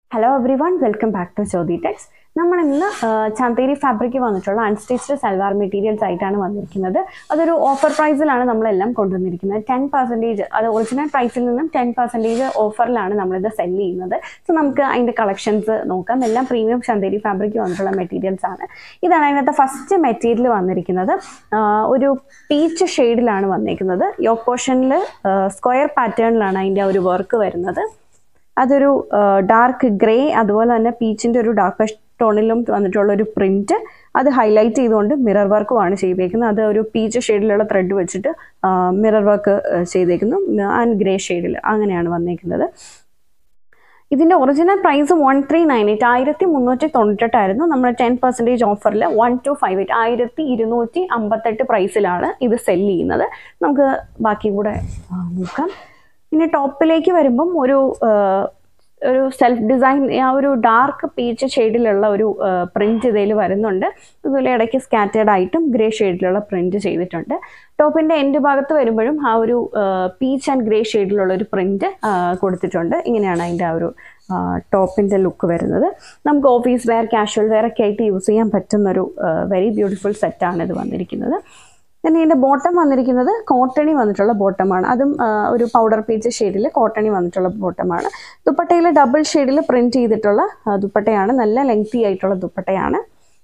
hello everyone welcome back to Jyothi Tex നമ്മൾ ഇന്ന് Chanderi fabric വന്നിട്ടുള്ള അൺസ്റ്റിച്ച്ഡ് സൽവാർ മെറ്റീരിയൽസ് ആയിട്ടാണ് വന്നിരിക്കുന്നത് അതൊരു ഓഫർ പ്രൈസിലാണ് നമ്മളെല്ലാം കൊണ്ടുവന്നിരിക്കുന്നത് ടെൻ പെർസെൻറ്റേജ് അത് ഒറിജിനൽ പ്രൈസിൽ നിന്നും ടെൻ പെർസെൻറ്റേജ് ഓഫറിലാണ് നമ്മളിത് സെല് ചെയ്യുന്നത് സോ നമുക്ക് അതിൻ്റെ കളക്ഷൻസ് നോക്കാം എല്ലാം പ്രീമിയം ചന്തേരി ഫാബ്രിക് വന്നിട്ടുള്ള മെറ്റീരിയൽസ് ആണ് ഇതാണ് അതിനകത്ത് ഫസ്റ്റ് മെറ്റീരിയൽ വന്നിരിക്കുന്നത് ആ, ഒരു പീച്ച് ഷെയ്ഡിലാണ് വന്നിരിക്കുന്നത് യോക്ക് പോർഷനിൽ സ്ക്വയർ പാറ്റേണിലാണ് അതിൻ്റെ ആ ഒരു വർക്ക് വരുന്നത് അതൊരു ഡാർക്ക് ഗ്രേ അതുപോലെ തന്നെ പീച്ചിൻ്റെ ഒരു ഡാർക്ക് ടോണിലും വന്നിട്ടുള്ള ഒരു പ്രിന്റ് അത് ഹൈലൈറ്റ് ചെയ്തുകൊണ്ട് മിറർ വർക്കുമാണ് ചെയ്തേക്കുന്നത് അത് ഒരു പീച്ച് ഷെയ്ഡിലുള്ള ത്രെഡ് വെച്ചിട്ട് മിറർ വർക്ക് ചെയ്തേക്കുന്നു ആൻഡ് ഗ്രേ ഷെയ്ഡിൽ അങ്ങനെയാണ് വന്നേക്കുന്നത് ഇതിൻ്റെ original price one three nine eight ആയിരത്തി മുന്നൂറ്റി തൊണ്ണൂറ്റെട്ടായിരുന്നു നമ്മുടെ ടെൻ പെർസെൻറ്റേജ് ഓഫറിൽ വൺ ടു ഫൈവ് എയ്റ്റ് ആയിരത്തി ഇരുന്നൂറ്റി അമ്പത്തെട്ട് പ്രൈസിലാണ് ഇത് സെല് ചെയ്യുന്നത് നമുക്ക് ബാക്കി കൂടെ ആ, നോക്കാം ഇനി ടോപ്പിലേക്ക് വരുമ്പം ഒരു ആ, ഒരു സെൽഫ് ഡിസൈൻ ആ ഒരു ഡാർക്ക് പീച്ച് ഷെയ്ഡിലുള്ള ഒരു പ്രിന്റ് ഇതിൽ വരുന്നുണ്ട് അതുപോലെ ഇടയ്ക്ക് സ്കാറ്റേഡ് ആയിട്ടും ഗ്രേ ഷെയ്ഡിലുള്ള പ്രിന്റ് ചെയ്തിട്ടുണ്ട് ടോപ്പിന്റെ എൻഡ് ഭാഗത്ത് വരുമ്പോഴും ആ ഒരു പീച്ച് ആൻഡ് ഗ്രേ ഷെയ്ഡിലുള്ള ഒരു പ്രിന്റ് കൊടുത്തിട്ടുണ്ട് ഇങ്ങനെയാണ് അതിൻ്റെ ആ ഒരു ടോപ്പിന്റെ ലുക്ക് വരുന്നത് നമുക്ക് ഓഫീസ് വെയർ കാഷ്വൽ വെയർ ഒക്കെ ആയിട്ട് യൂസ് ചെയ്യാൻ പറ്റുന്ന ഒരു വെരി ബ്യൂട്ടിഫുൾ സെറ്റാണ് ഇത് വന്നിരിക്കുന്നത് പിന്നെ ഇതിൻ്റെ ബോട്ടം വന്നിരിക്കുന്നത് കോട്ടണി വന്നിട്ടുള്ള ബോട്ടമാണ് അതും ആ, ഒരു പൗഡർ പീച്ച് ഷെയ്ഡിൽ കോട്ടണി വന്നിട്ടുള്ള ബോട്ടമാണ് ദുപ്പട്ടയിൽ ഡബിൾ ഷെയ്ഡിൽ പ്രിന്റ് ചെയ്തിട്ടുള്ള ആ, ദുപ്പട്ടയാണ് നല്ല ലെങ്തി ആയിട്ടുള്ള ദുപ്പട്ടയാണ്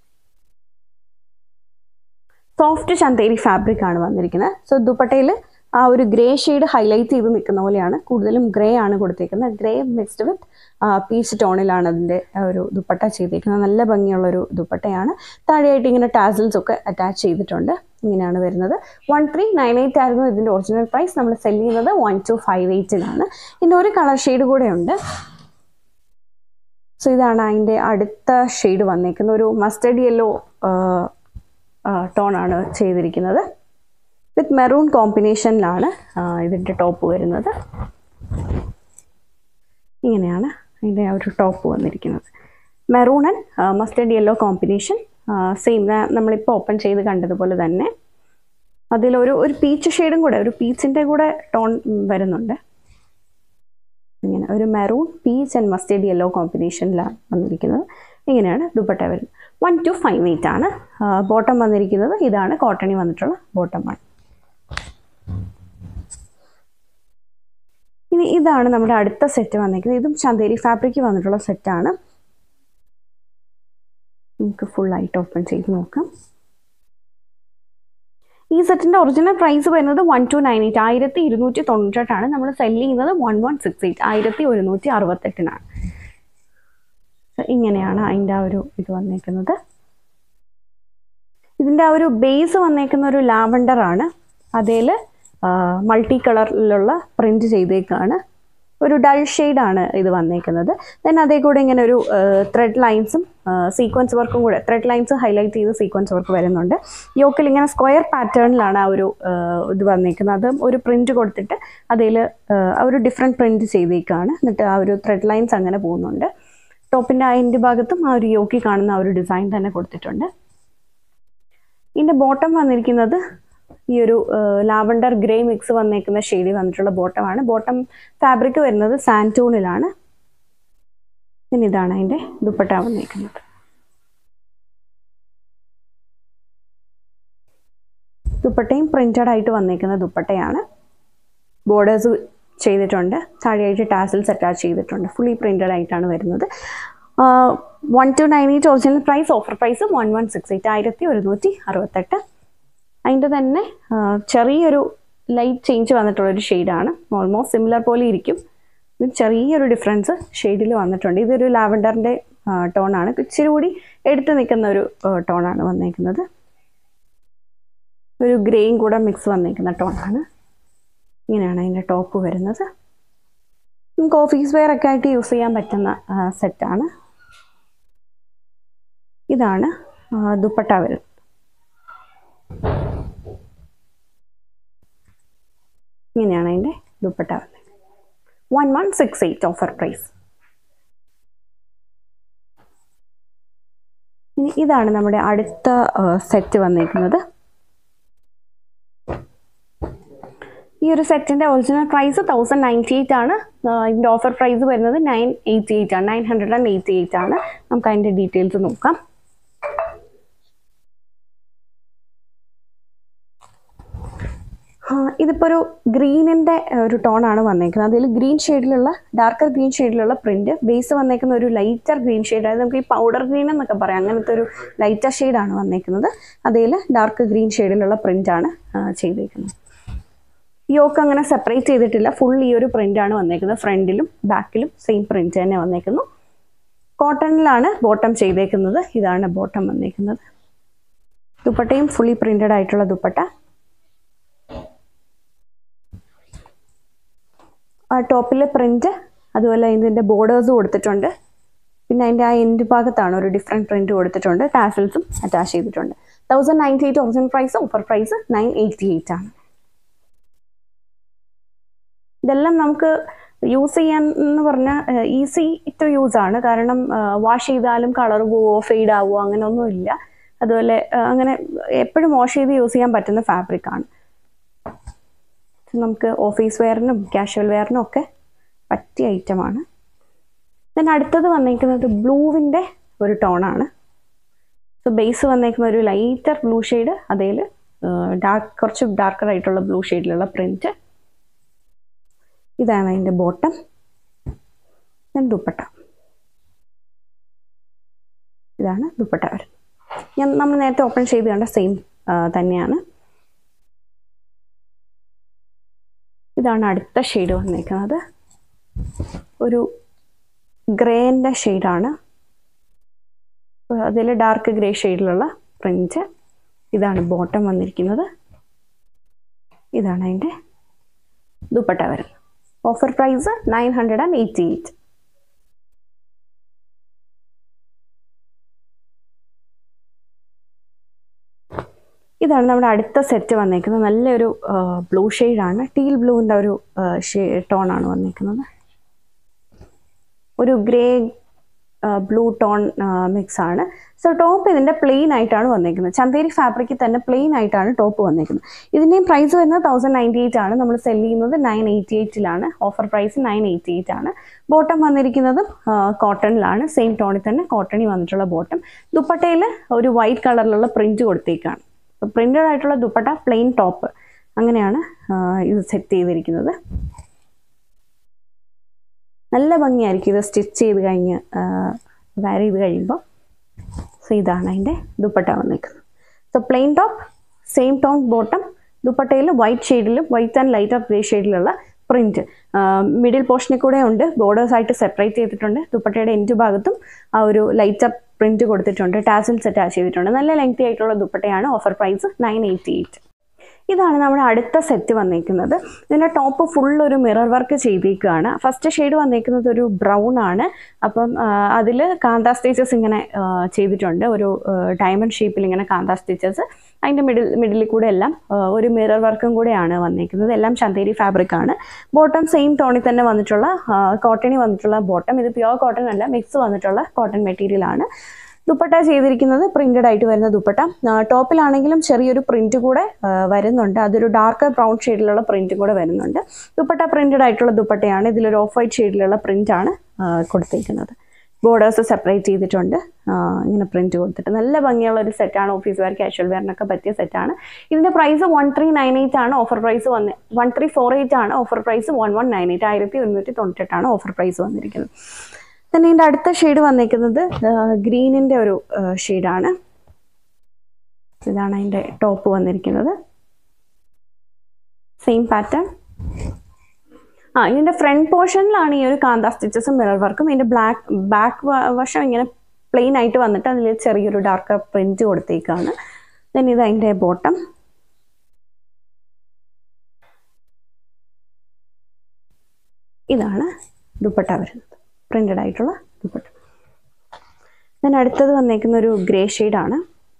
സോഫ്റ്റ് ചന്തേരി ഫാബ്രിക് ആണ് വന്നിരിക്കുന്നത് സോ ദുപ്പട്ടയിൽ ആ ഒരു ഗ്രേ ഷെയ്ഡ് ഹൈലൈറ്റ് ചെയ്ത് നിൽക്കുന്ന പോലെയാണ് കൂടുതലും ഗ്രേ ആണ് കൊടുത്തേക്കുന്നത് ഗ്രേ മിക്സ്ഡ് വിത്ത് പീച്ച് ടോണിലാണ് അതിൻ്റെ ആ ഒരു ദുപ്പട്ട ചെയ്തിരിക്കുന്നത് നല്ല ഭംഗിയുള്ള ഒരു ദുപ്പട്ടയാണ് താഴെയായിട്ട് ഇങ്ങനെ ടാസിൽസ് ഒക്കെ അറ്റാച്ച് ചെയ്തിട്ടുണ്ട് ഇങ്ങനെയാണ് വരുന്നത് വൺ ത്രീ നയൻ എയ്റ്റ് ആയിരുന്നു ഇതിൻ്റെ ഒറിജിനൽ പ്രൈസ് നമ്മൾ സെല് ചെയ്യുന്നത് വൺ ടു ഫൈവ് എയ്റ്റിനാണ് ഇതിൻ്റെ ഒരു കളർ ഷെയ്ഡ് കൂടെ ഉണ്ട് സോ ഇതാണ് അതിൻ്റെ അടുത്ത ഷെയ്ഡ് വന്നേക്കുന്ന ഒരു മസ്റ്റർഡ് യെല്ലോ ടോണാണ് ചെയ്തിരിക്കുന്നത് വിത്ത് മെറൂൺ കോമ്പിനേഷനിലാണ് ഇതിൻ്റെ ടോപ്പ് വരുന്നത് ഇങ്ങനെയാണ് അതിൻ്റെ ആ ഒരു ടോപ്പ് വന്നിരിക്കുന്നത് maroon and mustard yellow combination same നമ്മളിപ്പോൾ ഓപ്പൺ ചെയ്ത് കണ്ടതുപോലെ തന്നെ അതിലൊരു ഒരു പീച്ച് ഷെയ്ഡും കൂടെ ഒരു പീച്ചിൻ്റെ കൂടെ ടോൺ വരുന്നുണ്ട് ഇങ്ങനെ ഒരു maroon peach and mustard yellow കോമ്പിനേഷനിലാണ് വന്നിരിക്കുന്നത് ഇങ്ങനെയാണ് ദുപ്പട്ട വരുന്നത് വൺ ടു ഫൈവ് എയ്റ്റ് ആണ് ബോട്ടം വന്നിരിക്കുന്നത് ഇതാണ് കോട്ടണി വന്നിട്ടുള്ള ബോട്ടമാണ് ഇനി ഇതാണ് നമ്മുടെ അടുത്ത സെറ്റ് വന്നിരിക്കുന്നത് ഇതും ചന്തേരി ഫാബ്രിക് വന്നിട്ടുള്ള സെറ്റാണ് നമുക്ക് ഫുള്ളായിട്ട് ഓപ്പൺ ചെയ്ത് നോക്കാം ഈ സെറ്റിന്റെ ഒറിജിനൽ പ്രൈസ് വരുന്നത് വൺ ടു നയൻ എയ്റ്റ് ആയിരത്തി ഇരുന്നൂറ്റി തൊണ്ണൂറ്റെട്ടാണ് നമ്മൾ സെല് ചെയ്യുന്നത് വൺ വൺ സിക്സ് എയ്റ്റ് ആയിരത്തി ഒരുന്നൂറ്റി അറുപത്തെട്ടിനാണ് ഇങ്ങനെയാണ് അതിൻ്റെ ആ ഒരു ഇത് വന്നേക്കുന്നത് ഇതിൻ്റെ ആ ഒരു ബേസ് വന്നേക്കുന്ന ഒരു ലാവണ്ടർ ആണ് അതിൽ മൾട്ടി കളറിലുള്ള പ്രിന്റ് ചെയ്തേക്കാണ് ഒരു ഡൾ ആണ് ഇത് വന്നേക്കുന്നത് ദെൻ അതേ കൂടെ ഇങ്ങനെ ഒരു ത്രെഡ് ലൈൻസും സീക്വൻസ് വർക്കും കൂടെ ത്രെഡ് ലൈൻസ് ഹൈലൈറ്റ് ചെയ്ത് സീക്വൻസ് വർക്ക് വരുന്നുണ്ട് യോക്കിൽ ഇങ്ങനെ സ്ക്വയർ പാറ്റേണിലാണ് ആ ഒരു ആ, ഇത് വന്നേക്കുന്നത് അത് ഒരു പ്രിന്റ് കൊടുത്തിട്ട് അതിൽ ഒരു ഡിഫറെൻറ്റ് പ്രിന്റ് ചെയ്തേക്കാണ് എന്നിട്ട് ആ ഒരു ത്രെഡ് ലൈൻസ് അങ്ങനെ പോകുന്നുണ്ട് ടോപ്പിൻ്റെ അതിൻ്റെ ഭാഗത്തും ആ ഒരു യോക്കി കാണുന്ന ആ ഒരു ഡിസൈൻ തന്നെ കൊടുത്തിട്ടുണ്ട് ഇതിൻ്റെ ബോട്ടം വന്നിരിക്കുന്നത് ഈ ഒരു ലാവണ്ടർ ഗ്രേ മിക്സ് വന്നേക്കുന്ന ഷെയ്ഡിൽ വന്നിട്ടുള്ള ബോട്ടമാണ് ബോട്ടം ഫാബ്രിക് വരുന്നത് സാൻറ്റൂണിലാണ് പിന്നെ ഇതാണ് അതിൻ്റെ ദുപ്പട്ട വന്നേക്കുന്നത് ദുപ്പട്ടയും പ്രിന്റഡ് ആയിട്ട് വന്നേക്കുന്ന ദുപ്പട്ടയാണ് ബോർഡേഴ്സ് ചെയ്തിട്ടുണ്ട് താഴെയായിട്ട് ടാസിൽസ് അറ്റാച്ച് ചെയ്തിട്ടുണ്ട് ഫുള്ളി പ്രിന്റഡ് ആയിട്ടാണ് വരുന്നത് one two nine eight original price offer price one one six eight ആയിരത്തി ഒരുന്നൂറ്റി അറുപത്തെട്ട് അതിൻ്റെ തന്നെ ആ, ചെറിയൊരു ലൈറ്റ് ചേഞ്ച് വന്നിട്ടുള്ളൊരു ഷെയ്ഡാണ് ഓൾമോസ്റ്റ് സിമിലർ പോലെ ഇരിക്കും ഇത് ചെറിയൊരു ഡിഫറൻസ് ഷെയ്ഡിൽ വന്നിട്ടുണ്ട് ഇതൊരു ലാവൻഡറിൻ്റെ ടോണാണ് ഇച്ചിരി കൂടി എടുത്ത് നിൽക്കുന്ന ഒരു ടോണാണ് വന്നേക്കുന്നത് ഒരു ഗ്രേയും കൂടെ മിക്സ് വന്നേക്കുന്ന ടോണാണ് ഇങ്ങനെയാണ് അതിൻ്റെ ടോപ്പ് വരുന്നത് നമുക്ക് ഓഫീസ് വെയർ ഒക്കെ ആയിട്ട് യൂസ് ചെയ്യാൻ പറ്റുന്ന സെറ്റാണ് ഇതാണ് ആ, ദുപ്പട്ട വരുന്നത് ഇങ്ങനെയാണ് അതിൻ്റെ ദുപ്പട്ട വന്നത് one one six eight offer price ഇനി ഇതാണ് നമ്മുടെ അടുത്ത സെറ്റ് വന്നേക്കുന്നത് ഈ ഒരു സെറ്റിന്റെ original price thousand ninety eight ആണ് ആ, ഇതിന്റെ ഓഫർ പ്രൈസ് വരുന്നത് നയൻ എയ്റ്റി എയ്റ്റ് ആണ് nine hundred and eighty eight ആണ് നമുക്ക് അതിന്റെ ഡീറ്റെയിൽസ് നോക്കാം ആ, ഇതിപ്പോ ഒരു ഗ്രീനിന്റെ ഒരു ടോണാണ് വന്നേക്കുന്നത് അതിൽ ഗ്രീൻ ഷെയ്ഡിലുള്ള ഡാർക്കർ ഗ്രീൻ ഷെയ്ഡിലുള്ള പ്രിന്റ് ബേസ് വന്നേക്കുന്ന ഒരു ലൈറ്റർ ഗ്രീൻ ഷെയ്ഡ് അതായത് നമുക്ക് ഈ പൗഡർ ഗ്രീൻ എന്നൊക്കെ പറയാം അങ്ങനത്തെ ഒരു ലൈറ്റർ ഷെയ്ഡാണ് വന്നേക്കുന്നത് അതിൽ ഡാർക്ക് ഗ്രീൻ ഷെയ്ഡിലുള്ള പ്രിന്റ് ആണ് ആ, ചെയ്തേക്കുന്നത് യോക്ക് അങ്ങനെ സെപ്പറേറ്റ് ചെയ്തിട്ടില്ല ഫുൾ ഈ ഒരു പ്രിന്റ് ആണ് വന്നേക്കുന്നത് ഫ്രണ്ടിലും ബാക്കിലും സെയിം പ്രിന്റ് തന്നെ വന്നേക്കുന്നു കോട്ടണിലാണ് ബോട്ടം ചെയ്തേക്കുന്നത് ഇതാണ് ബോട്ടം വന്നേക്കുന്നത് ദുപ്പട്ടയും ഫുള്ളി പ്രിന്റഡ് ആയിട്ടുള്ള ദുപ്പട്ട ആ ടോപ്പിലെ പ്രിന്റ് അതുപോലെ ഇതിൻ്റെ ബോർഡേഴ്സ് കൊടുത്തിട്ടുണ്ട് പിന്നെ അതിൻ്റെ ആ എൻഡ് ഭാഗത്താണ് ഒരു ഡിഫറെൻറ്റ് പ്രിന്റ് കൊടുത്തിട്ടുണ്ട് ടാസൽസും അറ്റാച്ച് ചെയ്തിട്ടുണ്ട് thousand ninety eight original price offer price nine eighty eight ആണ് ഇതെല്ലാം നമുക്ക് യൂസ് ചെയ്യാൻ എന്ന് പറഞ്ഞാൽ ഈസി ടു യൂസ് ആണ് കാരണം വാഷ് ചെയ്താലും കളർ പോവോ ഫെയ്ഡ് ആവുമോ അങ്ങനെ ഒന്നുമില്ല അതുപോലെ ആ, അങ്ങനെ എപ്പോഴും വാഷ് ചെയ്ത് യൂസ് ചെയ്യാൻ പറ്റുന്ന ഫാബ്രിക് ആണ് നമുക്ക് ഓഫീസ് വെയറിനും കാഷ്വൽ വെയറിനും ഒക്കെ പറ്റിയ ഐറ്റമാണ് ദെൻ അടുത്തത് വന്നേക്കുന്നത് ബ്ലൂവിൻ്റെ ഒരു ടോണാണ് സോ ബേസ് വന്നേക്കുന്ന ഒരു ലൈറ്റർ ബ്ലൂ ഷെയ്ഡ് അതിൽ ഡാർക്ക് കുറച്ച് ഡാർക്കർ ആയിട്ടുള്ള ബ്ലൂ ഷെയ്ഡിലുള്ള പ്രിന്റ് ഇതാണ് അതിൻ്റെ ബോട്ടം ദെൻ ദുപ്പട്ട ഇതാണ് ദുപ്പട്ട വരുന്നത് ഞാൻ നമ്മൾ നേരത്തെ ഓപ്പൺ ചെയ്ത് കണ്ട സെയിം തന്നെയാണ് ഇതാണ് അടുത്ത ഷെയ്ഡ് വന്നേക്കുന്നത് ഒരു ഗ്രേൻ്റെ ഷെയ്ഡാണ് അതിൽ ഡാർക്ക് ഗ്രേ ഷെയ്ഡിലുള്ള പ്രിന്റ് ഇതാണ് ബോട്ടം വന്നിരിക്കുന്നത് ഇതാണ് അതിൻ്റെ ദുപ്പട്ട വരുന്നത് offer price nine hundred and eighty eight ഇതാണ് നമ്മുടെ അടുത്ത സെറ്റ് വന്നേക്കുന്നത് നല്ലൊരു ബ്ലൂ ഷെയ്ഡാണ് ടീൽ ബ്ലൂവിൻ്റെ ഒരു ടോണാണ് വന്നേക്കുന്നത് ഒരു ഗ്രേ ബ്ലൂ ടോൺ മിക്സ് ആണ് സോ ടോപ്പ് ഇതിൻ്റെ പ്ലെയിൻ ആയിട്ടാണ് വന്നേക്കുന്നത് ചന്തേരി ഫാബ്രിക്കിൽ തന്നെ പ്ലെയിൻ ആയിട്ടാണ് ടോപ്പ് വന്നേക്കുന്നത് ഇതിൻ്റെയും പ്രൈസ് വരുന്നത് തൗസൻഡ് നയൻറ്റി എയ്റ്റ് ആണ് നമ്മൾ സെല് ചെയ്യുന്നത് നയൻ എയ്റ്റി എയ്റ്റിലാണ് offer price nine eighty eight ആണ് ബോട്ടം വന്നിരിക്കുന്നതും കോട്ടണിലാണ് സെയിം ടോണിൽ തന്നെ കോട്ടണിൽ വന്നിട്ടുള്ള ബോട്ടം ദുപ്പട്ടയിൽ ഒരു വൈറ്റ് കളറിലുള്ള പ്രിന്റ് കൊടുത്തേക്കാണ് പ്രിന്റഡ് ആയിട്ടുള്ള ദുപ്പട്ട പ്ലെയിൻ ടോപ്പ് അങ്ങനെയാണ് ആ, ഇത് സെറ്റ് ചെയ്തിരിക്കുന്നത് നല്ല ഭംഗിയായിരിക്കും ഇത് സ്റ്റിച്ച് ചെയ്ത് കഴിഞ്ഞ് വയർ ചെയ്ത് കഴിയുമ്പോൾ സോ ഇതാണ് അതിൻ്റെ ദുപ്പട്ട വന്നിരിക്കുന്നത് so plain top same tone bottom ദുപ്പട്ടയിൽ വൈറ്റ് ഷെയ്ഡിലും white and light of grey ഷെയ്ഡിലുള്ള പ്രിന്റ് മിഡിൽ പോർഷനിൽ കൂടെ ഉണ്ട് ബോർഡേഴ്സ് ആയിട്ട് സെപ്പറേറ്റ് ചെയ്തിട്ടുണ്ട് ദുപ്പട്ടയുടെ എൻഡ് ഭാഗത്തും ആ ഒരു ലൈറ്റ് അപ്പ് പ്രിന്റ് കൊടുത്തിട്ടുണ്ട് ടാസിൽസ് അറ്റാച്ച് ചെയ്തിട്ടുണ്ട് നല്ല ലെങ്തി ആയിട്ടുള്ള ദുപ്പട്ടയാണ് offer price nine eighty eight ഇതാണ് നമ്മുടെ അടുത്ത സെറ്റ് വന്നേക്കുന്നത് ഇതിൻ്റെ ടോപ്പ് ഫുൾ ഒരു മിറർ വർക്ക് ചെയ്തേക്കുകയാണ് ഫസ്റ്റ് ഷെയ്ഡ് വന്നേക്കുന്നത് ഒരു ബ്രൗൺ ആണ് അപ്പം അതിൽ കാന്ത സ്റ്റിച്ചസ് ഇങ്ങനെ ആ, ചെയ്തിട്ടുണ്ട് ഒരു ഡയമണ്ട് ഷേപ്പിൽ ഇങ്ങനെ കാന്ത സ്റ്റിച്ചസ് അതിൻ്റെ മിഡിൽ മിഡിലിൽ കൂടെ എല്ലാം ആ, ഒരു മിറർ വർക്കും കൂടെയാണ് വന്നേക്കുന്നത് എല്ലാം ചന്തേരി ഫാബ്രിക് ആണ് ബോട്ടം സെയിം ടോണിൽ തന്നെ വന്നിട്ടുള്ള കോട്ടണി വന്നിട്ടുള്ള ബോട്ടം ഇത് പ്യുവർ കോട്ടൺ അല്ല മിക്സ് വന്നിട്ടുള്ള കോട്ടൺ മെറ്റീരിയൽ ആണ് ദുപ്പട്ട ചെയ്തിരിക്കുന്നത് പ്രിന്റഡ് ആയിട്ട് വരുന്ന ദുപ്പട്ട ആ, ടോപ്പിലാണെങ്കിലും ചെറിയൊരു പ്രിന്റ് കൂടെ ആ, വരുന്നുണ്ട് അതൊരു ഡാർക്ക് ബ്രൗൺ ഷെയ്ഡിലുള്ള പ്രിന്റ് കൂടെ വരുന്നുണ്ട് ദുപ്പട്ട പ്രിന്റഡ് ആയിട്ടുള്ള ദുപ്പട്ടയാണ് ഇതിലൊരു ഓഫ് വൈറ്റ് ഷെയ്ഡിലുള്ള പ്രിന്റ് ആണ് ആ, കൊടുത്തിരിക്കുന്നത് ബോർഡേഴ്സ് സെപ്പറേറ്റ് ചെയ്തിട്ടുണ്ട് ആ, ഇങ്ങനെ പ്രിന്റ് കൊടുത്തിട്ട് നല്ല ഭംഗിയുള്ള ഒരു സെറ്റാണ് ഓഫീസ് വെയർ കാഷ്വൽ വെയറിനൊക്കെ പറ്റിയ സെറ്റാണ് ഇതിന്റെ price one three nine eight ആണ് ഓഫർ പ്രൈസ് വന്ന് വൺ ത്രീ ഫോർ എയ്റ്റ് ആണ് offer price one one nine eight ആയിരത്തി ഒരുന്നൂറ്റി തൊണ്ണൂറ്റെട്ടാണ് ഓഫർ പ്രൈസ് വന്നിരിക്കുന്നത് തന്നെ ഇതിൻ്റെ അടുത്ത ഷെയ്ഡ് വന്നിരിക്കുന്നത് ഗ്രീനിൻ്റെ ഒരു ഷെയ്ഡാണ് ഇതാണ് അതിൻ്റെ ടോപ്പ് വന്നിരിക്കുന്നത് സെയിം പാറ്റേൺ ആ ഇതിൻ്റെ ഫ്രണ്ട് പോർഷനിലാണ് ഈ ഒരു കാന്ത സ്റ്റിച്ചസും മിറർ വർക്കും ഇതിൻ്റെ ബ്ലാക്ക് ബാക്ക് വശം ഇങ്ങനെ പ്ലെയിൻ ആയിട്ട് വന്നിട്ട് അതിൽ ചെറിയൊരു ഡാർക്ക് പ്രിന്റ് കൊടുത്തേക്കാണ് ദെൻ ഇത് അതിൻ്റെ ബോട്ടം ഇതാണ് ദുപ്പട്ട വരുന്നത് പ്രിന്റഡ് ആയിട്ടുള്ള ദുപ്പട്ട ദെൻ അടുത്തത് വന്നേക്കുന്ന ഒരു ഗ്രേ ആണ്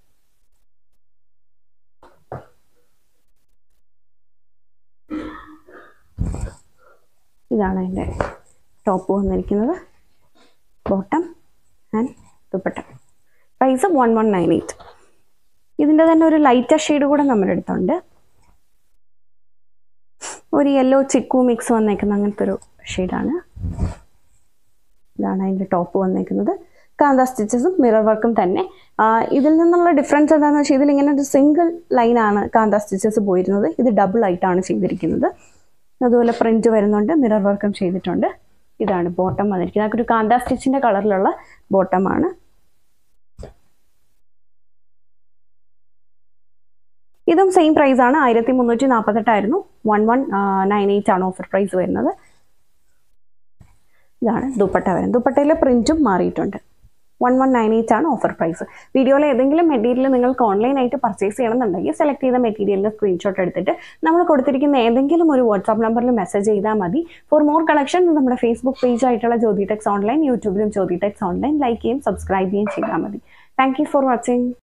ഇതാണ് അതിൻ്റെ ടോപ്പ് വന്നിരിക്കുന്നത് bottom and dupatta price one one nine eight ഇതിൻ്റെ തന്നെ ഒരു ലൈറ്റർ ഷെയ്ഡ് കൂടെ നമ്മുടെ അടുത്തുണ്ട് ഒരു യെല്ലോ ചിക്കു മിക്സ് വന്നേക്കുന്ന അങ്ങനത്തെ ഒരു ഷെയ്ഡാണ് ഇതാണ് അതിൻ്റെ ടോപ്പ് വന്നേക്കുന്നത് കാന്ത സ്റ്റിച്ചസും മിറർ വർക്കും തന്നെ ആ, ഇതിൽ നിന്നുള്ള ഡിഫറൻസ് എന്താണെന്ന് വെച്ചാൽ ഇതിൽ ഇങ്ങനെ ഒരു സിംഗിൾ ലൈനാണ് കാന്ത സ്റ്റിച്ചസ് പോയിരുന്നത് ഇത് ഡബിൾ ആയിട്ടാണ് ചെയ്തിരിക്കുന്നത് അതുപോലെ പ്രിന്റ് വരുന്നുണ്ട് മിറർ വർക്കും ചെയ്തിട്ടുണ്ട് ഇതാണ് ബോട്ടം വന്നിരിക്കുന്നത് അതൊക്കെ ഒരു കാന്ത സ്റ്റിച്ചിന്റെ കളറിലുള്ള ബോട്ടമാണ് ഇതും സെയിം പ്രൈസ് ആണ് ആയിരത്തി മുന്നൂറ്റി നാൽപ്പത്തെട്ടായിരുന്നു വൺ വൺ നയൻ എയ്റ്റ് ആണ് ഓഫർ പ്രൈസ് വരുന്നത് ഇതാണ് ദുപ്പട്ട വരുന്നത് ദുപ്പട്ടയിലെ പ്രിന്റും മാറിയിട്ടുണ്ട് വൺ വൺ നയൻ എയ്റ്റ് ആണ് ഓഫർ പ്രൈസ് വീഡിയോയിലെ ഏതെങ്കിലും മെറ്റീരിയൽ നിങ്ങൾക്ക് ഓൺലൈനായിട്ട് പർച്ചേസ് ചെയ്യണമെന്നുണ്ടെങ്കിൽ സെലക്ട് ചെയ്ത മെറ്റീരിയലിൻ്റെ സ്ക്രീൻഷോട്ട് എടുത്തിട്ട് നമ്മൾ കൊടുത്തിരിക്കുന്ന ഏതെങ്കിലും ഒരു വാട്സാപ്പ് നമ്പറിൽ മെസ്സേജ് ചെയ്താൽ മതി ഫോർ മോർ കളക്ഷൻ നമ്മുടെ ഫേസ്ബുക്ക് പേജ് ആയിട്ടുള്ള ജ്യോതി ടെക്സ് ഓൺലൈൻ യൂട്യൂബിലും ജ്യോതി ടെക്സ് ഓൺലൈൻ ലൈക്ക് ചെയ്യും സബ്സ്ക്രൈബ് ചെയ്യുകയും ചെയ്താൽ മതി താങ്ക് യു ഫോർ വാച്ചിങ്